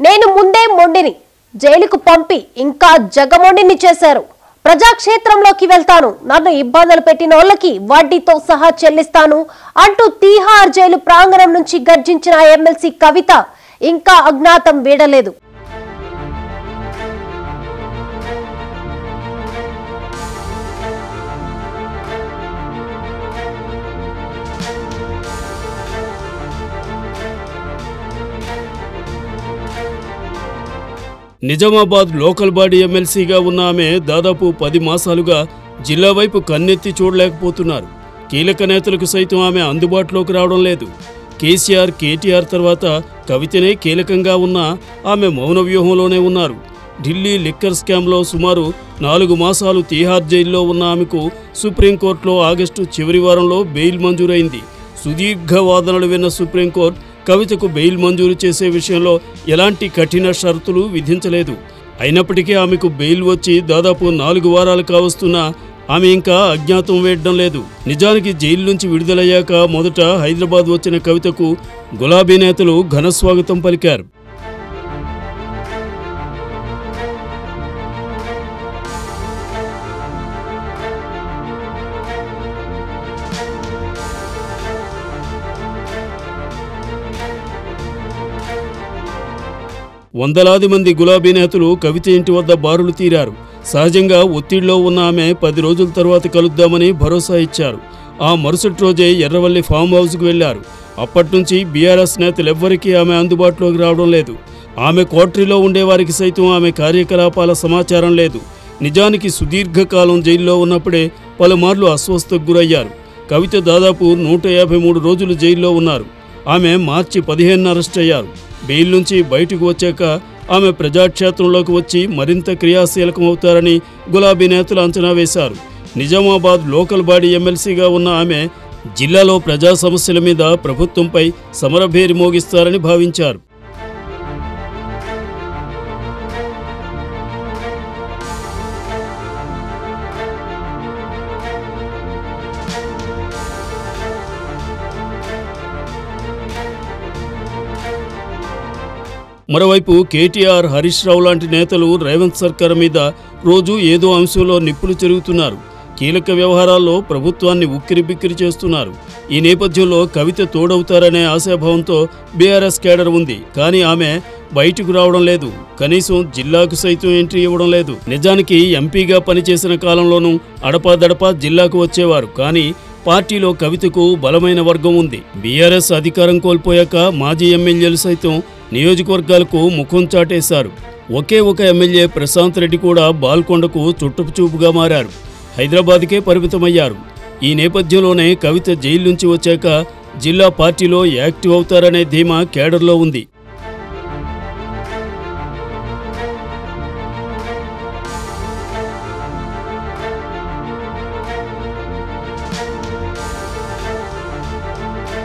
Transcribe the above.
నేను ముందే మొండిని జైలుకు పంపి ఇంకా జగమొండిని చేశారు ప్రజాక్షేత్రంలోకి వెళ్తాను నన్ను ఇబ్బందులు పెట్టిన వాళ్ళకి వడ్డీతో సహా చెల్లిస్తాను అంటూ తీహార్ జైలు ప్రాంగణం నుంచి గర్జించిన ఎమ్మెల్సీ కవిత ఇంకా అజ్ఞాతం వీడలేదు నిజామాబాద్ లోకల్ బాడీ ఎమ్మెల్సీగా ఉన్న ఆమె దాదాపు పది మాసాలుగా జిల్లా వైపు కన్నెత్తి చూడలేకపోతున్నారు కీలక నేతలకు సైతం ఆమె అందుబాటులోకి రావడం లేదు కేసీఆర్ కేటీఆర్ తర్వాత కవితనే కీలకంగా ఉన్న ఆమె మౌన వ్యూహంలోనే ఉన్నారు ఢిల్లీ లిక్కర్ స్కామ్లో సుమారు నాలుగు మాసాలు తీహార్ జైల్లో ఉన్న ఆమెకు సుప్రీంకోర్టులో ఆగస్టు చివరి వారంలో బెయిల్ మంజూరైంది సుదీర్ఘ వాదనలు విన్న సుప్రీంకోర్టు కవితకు బెయిల్ మంజూరు చేసే విషయంలో ఎలాంటి కఠిన షరతులు విధించలేదు అయినప్పటికీ ఆమెకు బెయిల్ వచ్చి దాదాపు నాలుగు వారాలు కావస్తున్నా ఆమె ఇంకా అజ్ఞాతం వేయడం లేదు నిజానికి జైలు నుంచి విడుదలయ్యాక మొదట హైదరాబాద్ వచ్చిన కవితకు గులాబీ నేతలు ఘన స్వాగతం పలికారు వందలాది మంది గులాబీ నేతలు కవిత ఇంటి వద్ద బారులు తీరారు సహజంగా ఒత్తిడిలో ఉన్న ఆమె పది రోజుల తర్వాత కలుద్దామని భరోసా ఇచ్చారు ఆ మరుసటి రోజే ఎర్రవల్లి ఫామ్ హౌస్కు వెళ్లారు అప్పట్నుంచి బీఆర్ఎస్ నేతలెవ్వరికీ ఆమె అందుబాటులోకి రావడం లేదు ఆమె కోటరీలో ఉండేవారికి సైతం ఆమె కార్యకలాపాల సమాచారం లేదు నిజానికి సుదీర్ఘకాలం జైల్లో ఉన్నప్పుడే పలుమార్లు అస్వస్థకు గురయ్యారు కవిత దాదాపు నూట యాభై మూడు రోజులు జైల్లో ఉన్నారు ఆమె మార్చి పదిహేను అరెస్ట్ అయ్యారు బెయిల్ నుంచి బయటకు వచ్చాక ఆమె ప్రజాక్షేత్రంలోకి వచ్చి మరింత క్రియాశీలకం అవుతారని గులాబీ నేతలు అంచనా వేశారు నిజామాబాద్ లోకల్ బాడీ ఎమ్మెల్సీగా ఉన్న ఆమె జిల్లాలో ప్రజా సమస్యల మీద ప్రభుత్వంపై సమరభేరి మోగిస్తారని భావించారు మరోవైపు కేటీఆర్ హరీష్ రావు లాంటి నేతలు రేవంత్ సర్కార్ మీద రోజు ఏదో అంశంలో నిప్పులు చెరుగుతున్నారు కీలక వ్యవహారాల్లో ప్రభుత్వాన్ని ఉక్కిరిబిక్కిరి చేస్తున్నారు ఈ నేపథ్యంలో కవిత తోడవుతారనే ఆశాభావంతో బీఆర్ఎస్ కేడర్ ఉంది కానీ ఆమె బయటకు రావడం లేదు కనీసం జిల్లాకు సైతం ఎంట్రీ ఇవ్వడం లేదు నిజానికి ఎంపీగా పనిచేసిన కాలంలోనూ అడపాదడపా జిల్లాకు వచ్చేవారు కానీ పార్టీలో కవితకు బలమైన వర్గం ఉంది బీఆర్ఎస్ అధికారం కోల్పోయాక మాజీ ఎమ్మెల్యేలు సైతం నియోజకవర్గాలకు ముఖం చాటేశారు ఒకే ఒక ఎమ్మెల్యే ప్రశాంత్ రెడ్డి కూడా బాల్కొండకు చుట్టపు చూపుగా మారారు హైదరాబాద్కే పరిమితమయ్యారు ఈ నేపథ్యంలోనే కవిత జైలు నుంచి వచ్చాక జిల్లా పార్టీలో యాక్టివ్ అవుతారనే ధీమా కేడర్లో ఉంది